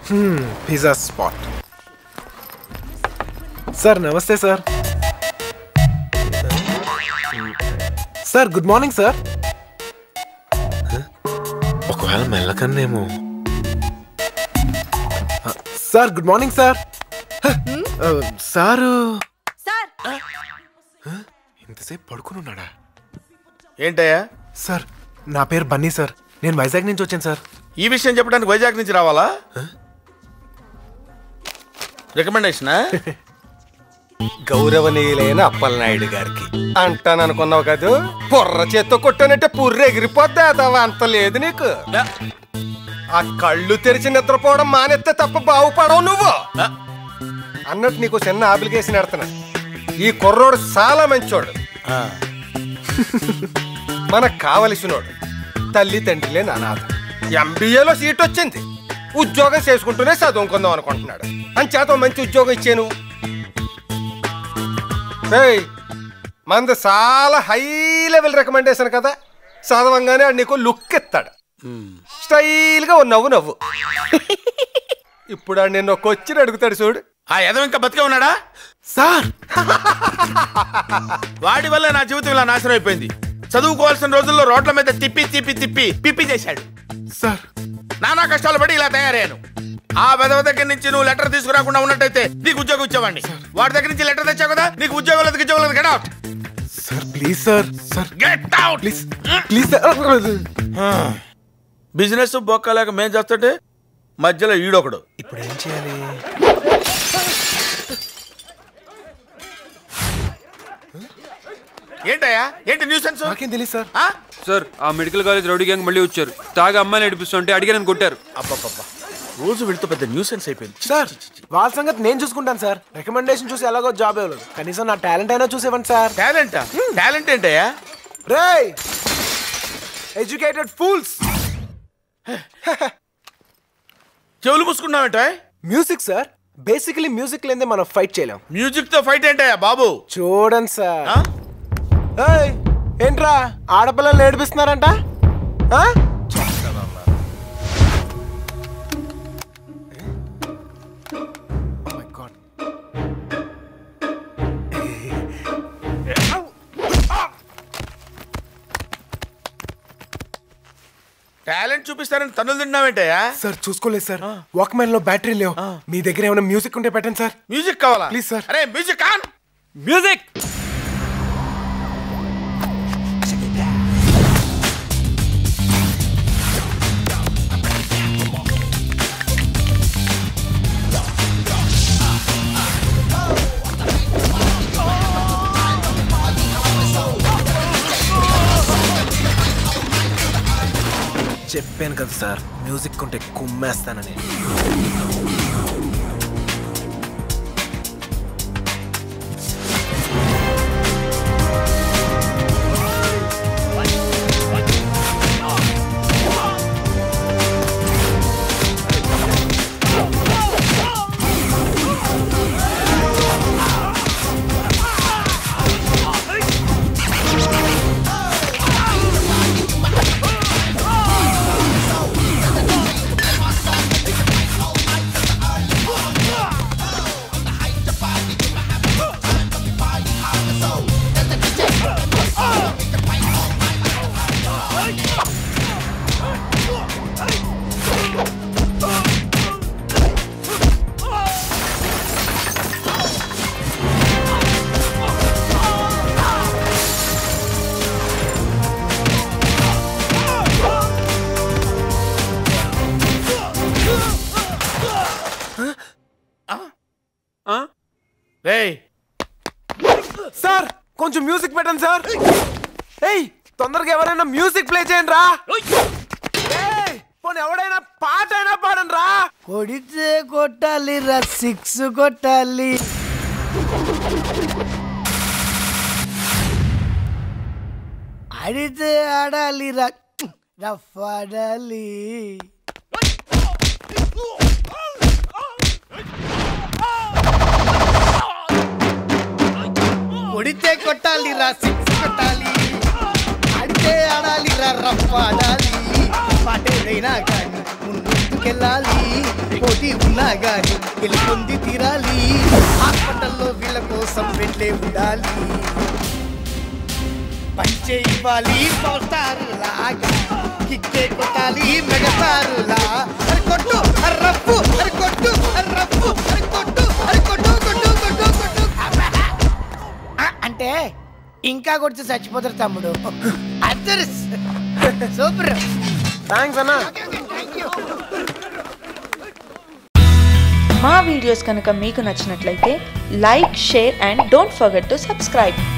Pizza spot sir నమస్తే sir sir good morning sir ఒకవేళ మెల్లకన్నేమో sir good morning sir sir sir ఇంతసేపు పడుకుని ఉన్నాడా ఏంటయ్యా సార్ నా పేరు బన్నీ సార్ నేను వైజాగ్ నుంచి వచ్చాను సార్ ఈ విషయం చెప్పడానికి వైజాగ్ నుంచి రావాలా రికమెండేషనా గౌరవనీయులైన అప్పలనాయుడు గారికి అంటాననుకున్నావు కదూ బుర్ర చేత్తో కొట్టానంటే పుర్రె ఎగిరిపోద్ది అదవా అంత లేదు నీకు ఆ కళ్ళు తెరిచి నిద్రపోవడం మానేస్తే తప్ప బాగుపడవు నువ్వు అన్నట్టు నీకు చిన్న అప్లికేషన్ ఎడతాను ఈ కుర్రోడు చాలా మంచోడు మనకు కావలసినోడు తల్లి తండ్రి లేని అనాథ ఎంబీఏలో సీట్ వచ్చింది ఉద్యోగం చేసుకుంటూనే చదువుకుందాం అనుకుంటున్నాడు అంచేత ఓ మంచి ఉద్యోగం ఇచ్చాను ఏయ్, మంది చాలా హై లెవెల్ రికమెండేషన్ కదా చదవంగానే ఆడు నీకు లుక్ ఇస్తాడు స్టైల్గా ఓ నవ్వు నవ్వు ఇప్పుడు ఆడు నిన్ను ఒక క్వశ్చన్ అడుగుతాడు చూడు ఆ యదవ ఇంకా బతికే ఉన్నాడా సార్ వాడి వల్ల నా జీవితం ఇలా నాశనం అయిపోయింది చదువుకోవాల్సిన రోజుల్లో రోడ్ల మీద తిప్పి తిప్పి తిప్పి పిప్పి చేశాడు సార్ నానా కష్టాలు పడి ఇలా తయారయ్యాను ఆ వెదవ దగ్గర నుంచి నువ్వు లెటర్ తీసుకురాకుండా ఉన్నట్టయితే నీకు ఉద్యోగం ఇచ్చేవాడిని వాడి దగ్గర నుంచి లెటర్ తెచ్చావు కదా నీకు ఉద్యోగం లేదు ఉద్యోగం లేదు get out sir please sir sir get out please please sir business బొక్కలేక మేం చేస్తుంటే మధ్యలో ఈడొకడు ఇప్పుడు ఏం చేయాలి ఏంటయ్యా ఏంటి న్యూస్ సెన్స్ నాకేం తెలియదు సార్ సార్ ఆ మెడికల్ కాలేజ్ రౌడీ గ్యాంగ్ మళ్ళీ వచ్చారు తాగా అమ్మాయిని నడిపిస్తుంటే అడిగానని కొట్టారు అబ్బబ్బబ్బా రోజు వెళుతూ పెద్ద న్యూస్ సెన్స్ అయిపోయింది సార్ వాళ్ళ సంగతి నేను చూసుకుంటాను సార్ రికమెండేషన్ చూసి ఎలాగో జాబ్ ఇవ్వలేదు కనీసం నా టాలెంట్ అయినా చూసేవ్వండి సార్ టాలెంటా టాలెంట్ ఏంటయ్యా రే ఎడ్యుకేటెడ్ ఫూల్స్ చెవులు మూసుకున్నావేంట మ్యూజిక్ సార్ బేసికలీ మ్యూజిక్ లేదే మనం ఫైట్ చేయలేం మ్యూజిక్ తో ఫైట్ ఏంటయ్యా బాబు చూడండి సార్ ఆ? ఏయ్, ఏంట్రా ఆడపిల్లలు ఏడిపిస్తున్నారంట ఆ? Oh my God. టాలెంట్ చూపిస్తారని తన్నులు తిన్నావేంటయ్యా సార్ చూసుకోలేదు సార్ వాక్మెన్ లో బ్యాటరీ లేవు మీ దగ్గర ఏమైనా మ్యూజిక్ ఉంటే పెట్టండి సార్ మ్యూజిక్ కావాలా Please, sir. అరే మ్యూజిక్ ఆన్ మ్యూజిక్ చెప్పాను కదా సార్ మ్యూజిక్ ఉంటే కుమ్మేస్తానని రేయ్ సార్ కొంచెం మ్యూజిక్ పెట్టండి సార్ ఏయ్ తొందరగా ఎవరైనా మ్యూజిక్ ప్లే చేయండి రా ఏయ్, పోనీ ఎవడైనా పాట అయినా పాడండి రా కొడితే కొట్టాలి రా సిక్స్ కొట్టాలి ఆడితే ఆడాలి రా రఫ్ ఆడాలి కొడితే కొట్టాలి రా సిక్స్ కొట్టాలి ఆడితే ఆడాలి రా రఫ్ ఆడాలి పాటేదైనా కానీ ముందు ముందుకెళ్ళాలి పోటీ ఉన్నా గాని గెలుపొంది తీరాలి హాస్పిటల్లో వీళ్ళ కోసం వెళ్ళే ఉండాలి పంచే ఇవ్వాలి పవర్ స్టార్ లాగా కిక్కే కొట్టాలి మెగస్టారులా అరే కొట్టు అరే రప్పు అరే కొట్టు అరే రప్పు అరే కొట్టు అరే కొట్టు కొట్టు కొట్టు కొట్టు ఆ, అంటే ఇంకా కొడితే చచ్చిపోతారు తమ్ముడు అదర్స్ సూపర్ థ్యాంక్స్ అన్నా మా వీడియోస్ కనుక మీకు నచ్చినట్లయితే like share and don't forget to subscribe